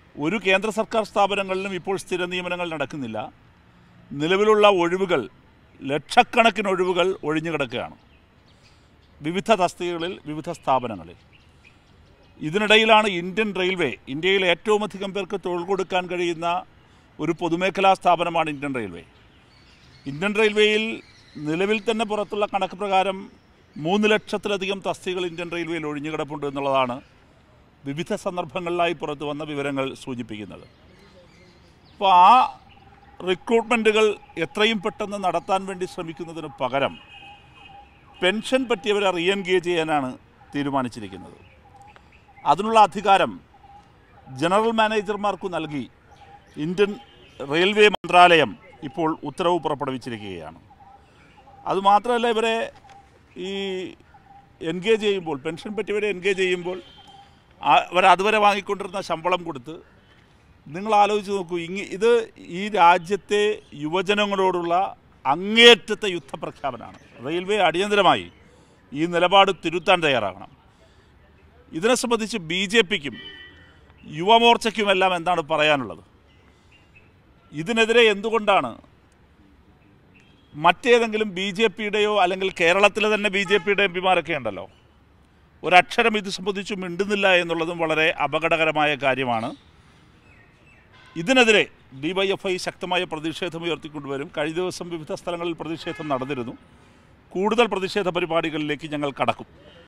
ഒരു കേന്ദ്ര സർക്കാർ സ്ഥാപനങ്ങളിലും ഇപ്പോൾ സ്ഥിര നിയമനങ്ങൾ നടക്കുന്നില്ല നിലവിലുള്ള ഒഴിവുകൾ ലക്ഷക്കണക്കിന് ഒഴിവുകൾ ഒഴിഞ്ഞു കിടക്കുകയാണ് വിവിധ തസ്തികകളിൽ വിവിധ സ്ഥാപനങ്ങളിൽ ഇതിനിടയിലാണ് ഇന്ത്യൻ റെയിൽവേ ഇന്ത്യയിൽ ഏറ്റവും അധികം പേർക്ക് തൊഴിൽ കൊടുക്കാൻ കഴിയുന്ന ഒരു പൊതുമേഖലാ സ്ഥാപനമാണ് ഇന്ത്യൻ റെയിൽവേ ഇന്ത്യൻ റെയിൽവേയിൽ നിലവിൽ തന്നെ പുറത്തുള്ള കണക്ക് പ്രകാരം മൂന്ന് ലക്ഷത്തിലധികം തസ്തികകൾ ഇന്ത്യൻ റെയിൽവേയിൽ ഒഴിഞ്ഞു കിടപ്പുണ്ട് എന്നുള്ളതാണ് വിവിധ സന്ദർഭങ്ങളിലായി പുറത്തു വന്ന വിവരങ്ങൾ സൂചിപ്പിക്കുന്നത് അപ്പോൾ ആ റിക്രൂട്ട്മെൻറ്റുകൾ എത്രയും പെട്ടെന്ന് നടത്താൻ വേണ്ടി ശ്രമിക്കുന്നതിന് പകരം പെൻഷൻ പറ്റിയവരെ റീ എൻഗേജ് ചെയ്യാനാണ് തീരുമാനിച്ചിരിക്കുന്നത് അതിനുള്ള അധികാരം ജനറൽ മാനേജർമാർക്ക് നൽകി ഇന്ത്യൻ റെയിൽവേ മന്ത്രാലയം ഇപ്പോൾ ഉത്തരവ് പുറപ്പെടുവിച്ചിരിക്കുകയാണ് അതുമാത്രമല്ല ഇവരെ ഈ എൻഗേജ് ചെയ്യുമ്പോൾ പെൻഷൻ പറ്റിയവരെ എൻഗേജ് ചെയ്യുമ്പോൾ ആ- അവർ അതുവരെ വാങ്ങിക്കൊണ്ടിരുന്ന ശമ്പളം കൊടുത്ത് നിങ്ങൾ ആലോചിച്ച് നോക്കൂ ഇങ്ങ ഇത് ഈ രാജ്യത്തെ യുവജനങ്ങളോടുള്ള അങ്ങേയറ്റത്തെ യുദ്ധപ്രഖ്യാപനമാണ് റെയിൽവേ അടിയന്തരമായി ഈ നിലപാട് തിരുത്താൻ തയ്യാറാകണം ഇതിനെ സംബന്ധിച്ച് ബി ജെ പിക്കും യുവമോർച്ചയ്ക്കുമെല്ലാം എന്താണ് പറയാനുള്ളത് ഇതിനെതിരെ എന്തുകൊണ്ടാണ് മറ്റേതെങ്കിലും ബി ജെ പിയുടെയോ അല്ലെങ്കിൽ കേരളത്തിലെ തന്നെ ബി ജെ പിയുടെ എം പിമാരൊക്കെ ഉണ്ടല്ലോ ഒരക്ഷരം ഇത് സംബന്ധിച്ച് മിണ്ടുന്നില്ല എന്നുള്ളതും വളരെ അപകടകരമായ കാര്യമാണ് ഇതിനെതിരെ ഡിവൈഎഫ്ഐ ശക്തമായ പ്രതിഷേധം ഉയർത്തിക്കൊണ്ടുവരും കഴിഞ്ഞ ദിവസം വിവിധ സ്ഥലങ്ങളിൽ പ്രതിഷേധം നടന്നിരുന്നു കൂടുതൽ പ്രതിഷേധ പരിപാടികളിലേക്ക് ഞങ്ങൾ കടക്കും